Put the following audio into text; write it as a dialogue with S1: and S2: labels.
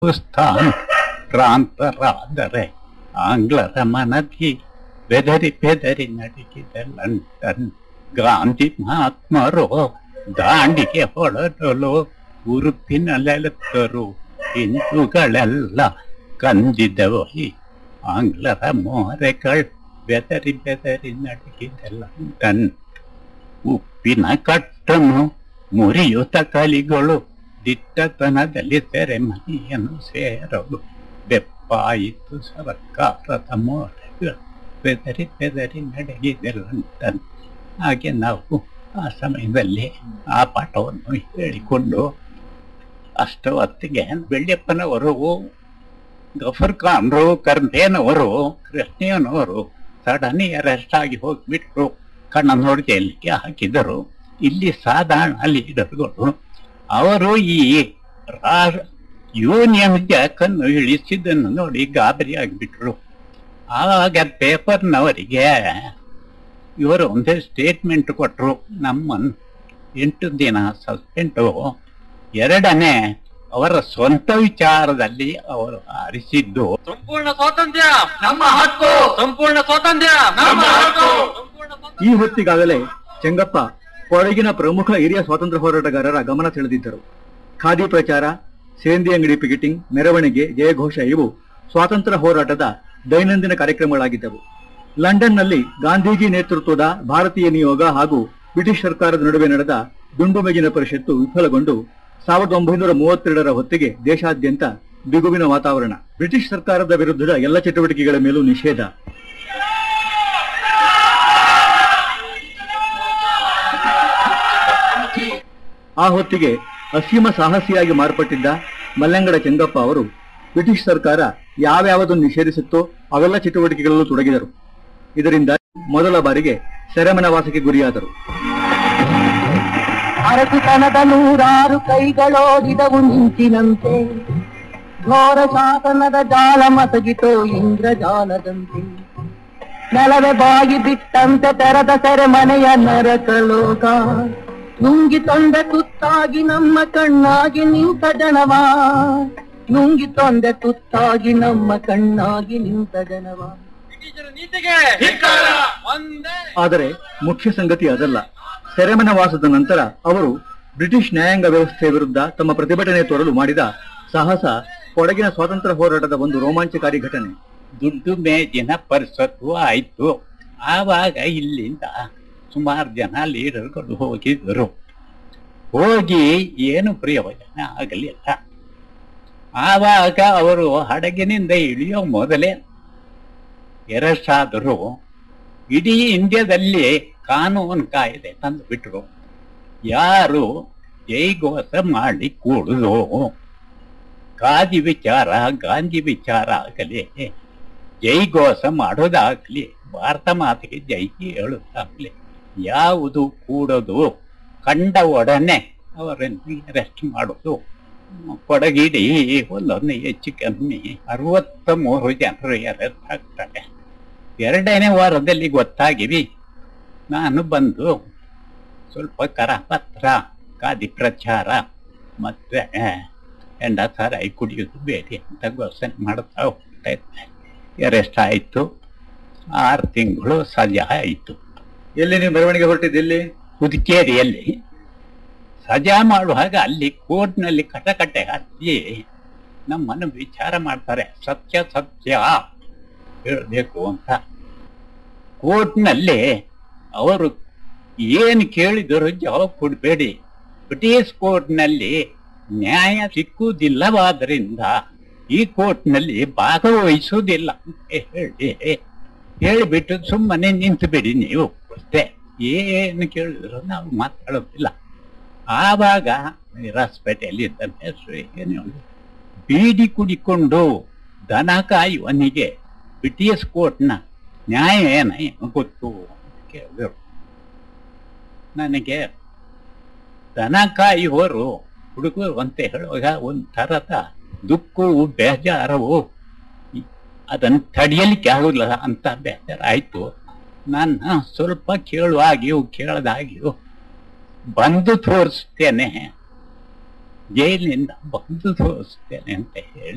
S1: ಹಿಂದೂಸ್ತಾನ್ ಪ್ರಾಂತರಾದರೆ ಆಂಗ್ಲರ ಮನದಿ ಬೆದರಿ ಬೆದರಿ ನಡುಗಿದ ಲಂಡನ್ ಗಾಂಧಿ ಮಹಾತ್ಮರು ದಾಂಡಿಗೆ ಹೊಳಡಲು ಉರುಪಿನಲೆತ್ತರು ಹಿಂದೂಗಳೆಲ್ಲ ಕಂದಿದವು ಈ ಆಂಗ್ಲರ ಮೋರೆಗಳು ಬೆದರಿ ಬೆದರಿ ನಡುಗಿದ ಲಂಡನ್ ಉಪ್ಪಿನ ಕಟ್ಟನ್ನು ಮುರಿಯುತ್ತ ಕಲಿಗಳು ದಿಟ್ಟತನದಲ್ಲಿ ಸೆರೆಮನಿಯನ್ನು ಸೇರಲು ಬೆಪ್ಪಾಯಿತು ಸರ್ಕಾರದ ಮೋರೆಗಳು ಬೆದರಿ ಬೆದರಿ ನಡೆಗಿದೆ ಲಂಡನ್ ಹಾಗೆ ನಾವು ಆ ಸಮಯದಲ್ಲಿ ಆ ಪಾಠವನ್ನು ಹೇಳಿಕೊಂಡು ಅಷ್ಟು ಹೊತ್ತಿಗೆ ಬೆಳ್ಳಿಯಪ್ಪನವರು ಗಫರ್ ಖಾನ್ರು ಕರ್ದೇನವರು ಕೃಷ್ಣಯ್ಯನವರು ಸಡನ್ ಅರೆಸ್ಟ್ ಆಗಿ ಹೋಗ್ಬಿಟ್ರು ಕಣ್ಣ ನೋಡಿ ಜೈಲಿಗೆ ಹಾಕಿದರು ಇಲ್ಲಿ ಸಾಧಾರಣ ಲೀಡರ್ಗಳು ಅವರು ಈ ರಾ- ಯೂನಿಯನ್ ಜಾಕನ್ನು ಇಳಿಸಿದ್ದನ್ನು ನೋಡಿ ಗಾಬರಿ ಆಗಿಬಿಟ್ರು ಆವಾಗ ಪೇಪರ್ನವರಿಗೆ ಇವರು ಒಂದೇ ಸ್ಟೇಟ್ಮೆಂಟ್ ಕೊಟ್ಟರು ನಮ್ಮನ್ನು ಎಂಟು ದಿನ ಸಸ್ಪೆಂಡು ಎರಡನೇ ಅವರ ಸ್ವಂತ ವಿಚಾರದಲ್ಲಿ ಅವರು ಆರಿಸಿದ್ದು
S2: ಸಂಪೂರ್ಣ ಸ್ವಾತಂತ್ರ್ಯ
S3: ನಮ್ಮ ಹಕ್ಕು
S2: ಸಂಪೂರ್ಣ ಸ್ವಾತಂತ್ರ್ಯ
S3: ನಮ್ಮ ಹಕ್ಕು.
S2: ಸಂಪೂರ್ಣ
S4: ಈ ಹೊತ್ತಿಗಾಗಲೇ ಚೆಂಗಪ್ಪ ಕೊಡಗಿನ ಪ್ರಮುಖ ಹಿರಿಯ ಸ್ವಾತಂತ್ರ್ಯ ಹೋರಾಟಗಾರರ ಗಮನ ಸೆಳೆದಿದ್ದರು ಖಾದಿ ಪ್ರಚಾರ ಸೇಂದಿ ಅಂಗಡಿ ಪಿಕೆಟಿಂಗ್ ಮೆರವಣಿಗೆ ಜಯಘೋಷ ಇವು ಸ್ವಾತಂತ್ರ್ಯ ಹೋರಾಟದ ದೈನಂದಿನ ಕಾರ್ಯಕ್ರಮಗಳಾಗಿದ್ದವು ಲಂಡನ್ನಲ್ಲಿ ಗಾಂಧೀಜಿ ನೇತೃತ್ವದ ಭಾರತೀಯ ನಿಯೋಗ ಹಾಗೂ ಬ್ರಿಟಿಷ್ ಸರ್ಕಾರದ ನಡುವೆ ನಡೆದ ದುಂಡುಮೆಜಿನ ಪರಿಷತ್ತು ವಿಫಲಗೊಂಡು ಸಾವಿರದ ಒಂಬೈನೂರ ಮೂವತ್ತೆರಡರ ಹೊತ್ತಿಗೆ ದೇಶಾದ್ಯಂತ ಬಿಗುವಿನ ವಾತಾವರಣ ಬ್ರಿಟಿಷ್ ಸರ್ಕಾರದ ವಿರುದ್ಧದ ಎಲ್ಲ ಚಟುವಟಿಕೆಗಳ ಮೇಲೂ ನಿಷೇಧ ಆ ಹೊತ್ತಿಗೆ ಅಸೀಮ ಸಾಹಸಿಯಾಗಿ ಮಾರ್ಪಟ್ಟಿದ್ದ ಮಲ್ಲಂಗಡ ಚೆಂಗಪ್ಪ ಅವರು ಬ್ರಿಟಿಷ್ ಸರ್ಕಾರ ಯಾವ್ಯಾವುದನ್ನು ನಿಷೇಧಿಸುತ್ತೋ ಅವೆಲ್ಲ ಚಟುವಟಿಕೆಗಳಲ್ಲೂ ತೊಡಗಿದರು ಇದರಿಂದ ಮೊದಲ ಬಾರಿಗೆ ಸೆರೆಮನವಾಸಕ್ಕೆ ಗುರಿಯಾದರು
S5: ಅರಸುತನದ ನೂರಾರು ಕೈಗಳೋಡಿದವು ನಿಂತಿನಂತೆ ಘೋರ ಶಾಸನದ ಜಾಲ ಮಸಗಿತೋ ಇಂದ್ರಜಾಲದಂತೆ ನೆಲವೇ ಬಾಗಿ ಬಿಟ್ಟಂತೆ ತೆರೆದ ಸೆರೆಮನೆಯ ನರಕಲೋಕ ನುಂಗಿ ತೊಂದೆ ತುತ್ತಾಗಿ ನಮ್ಮ ಕಣ್ಣಾಗಿ ನಿಂತ ಜನವ ನುಂಗಿ ತೊಂದೆ ತುತ್ತಾಗಿ ನಮ್ಮ ಕಣ್ಣಾಗಿ ನಿಂತ ಜನವ
S2: ಬ್ರಿಟಿಷರ ನೀತಿಗೆ
S3: ಧಿಕ್ಕಾರ.
S2: ಒಂದೇ
S4: ಆದರೆ ಮುಖ್ಯ ಸಂಗತಿ ಅದಲ್ಲ ಸೆರೆಮನವಾಸದ ನಂತರ ಅವರು ಬ್ರಿಟಿಷ್ ನ್ಯಾಯಾಂಗ ವ್ಯವಸ್ಥೆಯ ವಿರುದ್ಧ ತಮ್ಮ ಪ್ರತಿಭಟನೆ ತೋರಲು ಮಾಡಿದ ಸಾಹಸ ಕೊಡಗಿನ ಸ್ವಾತಂತ್ರ್ಯ ಹೋರಾಟದ ಒಂದು ರೋಮಾಂಚಕಾರಿ ಘಟನೆ
S1: ದುಡ್ಡು ಮೇಜಿನ ಪರಿಷತ್ತು ಆಯ್ತು ಆವಾಗ ಇಲ್ಲಿಂದ ಸುಮಾರು ಜನ ಲೀಡರ್ಗಳು ಹೋಗಿದ್ರು ಹೋಗಿ ಏನು ಪ್ರಯೋಜನ ಆಗಲಿಲ್ಲ ಆವಾಗ ಅವರು ಹಡಗಿನಿಂದ ಇಳಿಯೋ ಮೊದಲೇ ಎರಸಾದರು ಇಡೀ ಇಂಡಿಯಾದಲ್ಲಿ ಕಾನೂನು ಕಾಯ್ದೆ ತಂದು ಬಿಟ್ರು ಯಾರು ಜೈಘೋಷ ಮಾಡಿ ಕೂಡುದು ಗಾಂಧಿ ವಿಚಾರ ಗಾಂಧಿ ವಿಚಾರ ಆಗಲಿ ಜೈಘೋಷ ಮಾಡೋದಾಗ್ಲಿ ಭಾರತ ಮಾತೆಗೆ ಜೈ ಹೇಳೋದಾಗ್ಲಿ ಯಾವುದು ಕೂಡೋದು ಕಂಡ ಒಡನೆ ಅವರನ್ನು ಅರೆಸ್ಟ್ ಮಾಡೋದು ಕೊಡಗಿಡಿ ಒಂದೊಂದು ಹೆಚ್ಚು ಕಮ್ಮಿ ಅರವತ್ತ ಮೂರು ಜನರು ಅರೆಸ್ಟ್ ಆಗ್ತಾರೆ ಎರಡನೇ ವಾರದಲ್ಲಿ ಗೊತ್ತಾಗಿವಿ ನಾನು ಬಂದು ಸ್ವಲ್ಪ ಕರಪತ್ರ ಖಾದಿ ಪ್ರಚಾರ ಮತ್ತೆ ಎಂಡ ಸಾರಾಯಿ ಕುಡಿಯೋದು ಬೇರೆ ಅಂತ ಘೋಷಣೆ ಮಾಡ್ತಾ ಹೋಗ್ತಾ ಇದ್ದೆ ಅರೆಸ್ಟ್ ಆಯಿತು ಆರು ತಿಂಗಳು ಸಜಾ ಆಯಿತು
S4: ಎಲ್ಲಿ ನೀವು ಮೆರವಣಿಗೆ ಹೊರಟಿದ್ದೆಲ್ಲಿ
S1: ಹುದುಕೇರಿಯಲ್ಲಿ ಸಜಾ ಮಾಡುವಾಗ ಅಲ್ಲಿ ಕೋರ್ಟ್ನಲ್ಲಿ ಕಟಕಟೆ ಹಚ್ಚಿ ನಮ್ಮನ್ನು ವಿಚಾರ ಮಾಡ್ತಾರೆ ಸತ್ಯ ಸತ್ಯ ಹೇಳಬೇಕು ಅಂತ ಕೋರ್ಟ್ನಲ್ಲಿ ಅವರು ಏನು ಕೇಳಿದರೂ ಜವಾಬ್ ಕೊಡಬೇಡಿ ಬ್ರಿಟಿಷ್ ಕೋರ್ಟ್ನಲ್ಲಿ ನ್ಯಾಯ ಸಿಕ್ಕುವುದಿಲ್ಲವಾದ್ದರಿಂದ ಈ ಕೋರ್ಟ್ನಲ್ಲಿ ಭಾಗವಹಿಸುವುದಿಲ್ಲ ಅಂತ ಹೇಳಿ ಹೇಳಿಬಿಟ್ಟು ಸುಮ್ಮನೆ ನಿಂತು ಬಿಡಿ ನೀವು ಅಷ್ಟೇ ಏನು ಕೇಳಿದ್ರು ನಾವು ಮಾತಾಡೋದಿಲ್ಲ ಆವಾಗ ರಾಸ್ಪೇಟೆಯಲ್ಲಿ ಇದ್ದ ಹೆಸರು ಏನು ಹೇಳಿ, ಬೀಡಿ ಕುಡಿಕೊಂಡು ದನ ಕಾಯುವನಿಗೆ ಬ್ರಿಟಿಷ್ ಕೋರ್ಟ್ನ ನ್ಯಾಯ ಏನ ಏನು ಗೊತ್ತು ಅಂತ ಕೇಳಿದರು ನನಗೆ ದನ ಕಾಯುವವರು ಹುಡುಗರು ಅಂತ ಹೇಳುವಾಗ ಒಂದು ಥರದ ದುಃಖವು ಬೇಜಾರವು ಈ- ಅದನ್ನು ತಡೆಯಲಿಕ್ಕೆ ಆಗುದಿಲ್ಲ ಅಂತ ಬೇಜಾರಾಯ್ತು ನಾನು ಸ್ವಲ್ಪ ಕೇಳುವಾಗಿಯೂ ಕೇಳದಾಗಿಯೂ ಬಂದು ತೋರಿಸ್ತೇನೆ ಜೈಲಿನಿಂದ ಬಂದು ತೋರಿಸ್ತೇನೆ ಅಂತ ಹೇಳಿ